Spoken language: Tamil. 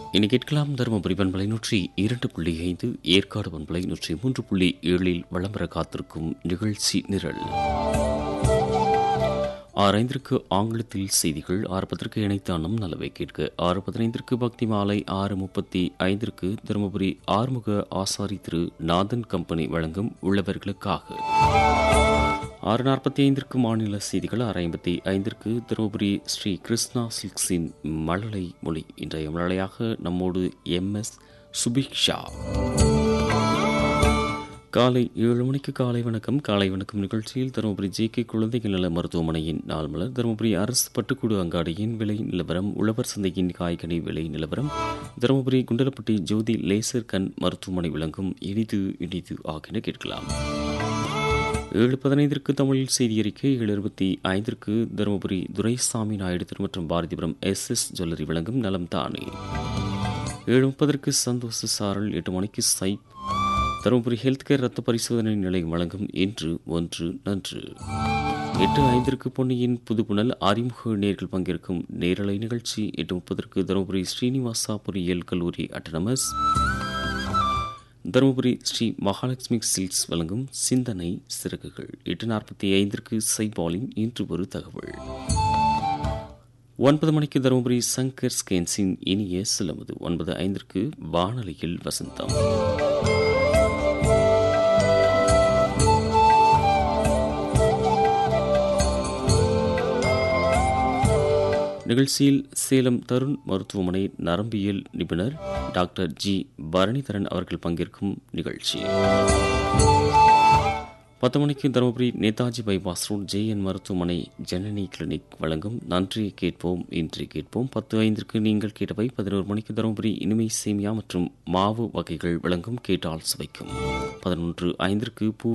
இனி கேட்கலாம் தருமபுரி பண்பலை நூற்றி இரண்டு புள்ளி ஐந்து ஏற்காடு பண்பலை நூற்றி மூன்று புள்ளி ஏழில் வளம்பர காத்திருக்கும் நிகழ்ச்சி நிரல் ஆறு ஐந்திற்கு ஆங்கிலத்தில் செய்திகள் ஆறு பத்திற்கு இணைத்தானம் நலவை கேட்க ஆறு பதினைந்திற்கு பக்தி மாலை ஆறு முப்பத்தி ஐந்திற்கு தருமபுரி ஆறுமுக ஆசாரி திரு நாதன் கம்பெனி வழங்கும் உள்ளவர்களுக்காக ஆறு நாற்பத்தி ஐந்திற்கு மாநில செய்திகள் ஆறு ஐம்பத்தி ஐந்திற்கு தருமபுரி ஸ்ரீ கிருஷ்ணா சில்க்ஸின் மழலை மொழி இன்றைய மழலையாக நம்மோடு எம் எஸ் சுபிக்ஷா காலை ஏழு மணிக்கு காலை வணக்கம் காலை வணக்கம் நிகழ்ச்சியில் தருமபுரி ஜே கே குழந்தைகள் நல மருத்துவமனையின் நாள் மலர் தருமபுரி அரசு பட்டுக்கூடு அங்காடியின் விலை நிலவரம் உழவர் சந்தையின் காய்கனி விலை நிலவரம் தருமபுரி குண்டலப்பட்டி ஜோதி லேசர் கண் மருத்துவமனை விளங்கும் இனிது இனிது ஆகின கேட்கலாம் ஏழு பதினைந்திற்கு தமிழில் செய்தி அறிக்கை ஏழு இருபத்தி ஐந்திற்கு தருமபுரி துரைசாமி நாயுடு திரு மற்றும் பாரதிபுரம் எஸ் எஸ் ஜுவல்லரி விளங்கும் நலம் தானே ஏழு முப்பதற்கு சந்தோஷ சாரல் எட்டு மணிக்கு சைப் தருமபுரி ஹெல்த் கேர் ரத்த பரிசோதனை நிலையம் வழங்கும் இன்று ஒன்று நன்று எட்டு ஐந்திற்கு பொன்னியின் புதுப்புணல் அறிமுக நேர்கள் பங்கேற்கும் நேரலை நிகழ்ச்சி எட்டு முப்பதற்கு தருமபுரி ஸ்ரீனிவாசா பொறியியல் கல்லூரி அட்டனமஸ் தருமபுரி ஸ்ரீ மகாலட்சுமி சில்க்ஸ் வழங்கும் சிந்தனை சிறகுகள் எட்டு நாற்பத்தி ஐந்திற்கு சைபாலின் இன்று ஒரு தகவல் ஒன்பது மணிக்கு தருமபுரி சங்கர் ஸ்கேன்ஸின் இனிய சிலமுது ஒன்பது ஐந்திற்கு வானொலியில் வசந்தம் நிகழ்ச்சியில் சேலம் தருண் மருத்துவமனை நரம்பியல் நிபுணர் டாக்டர் ஜி பரணிதரன் அவர்கள் பங்கேற்கும் நிகழ்ச்சி பத்து மணிக்கு Dharmapuri Netaji bypass road JN மருத்துவமனை ஜனனி கிளினிக் வழங்கும் நன்றி கேட்போம் இன்றி கேட்போம் பத்து ஐந்திற்கு நீங்கள் கேட்டவை பதினோரு மணிக்கு தருமபுரி இனிமை சேமியா மற்றும் மாவு வகைகள் வழங்கும் கேட்டால் சுவைக்கும் பதினொன்று ஐந்திற்கு பூ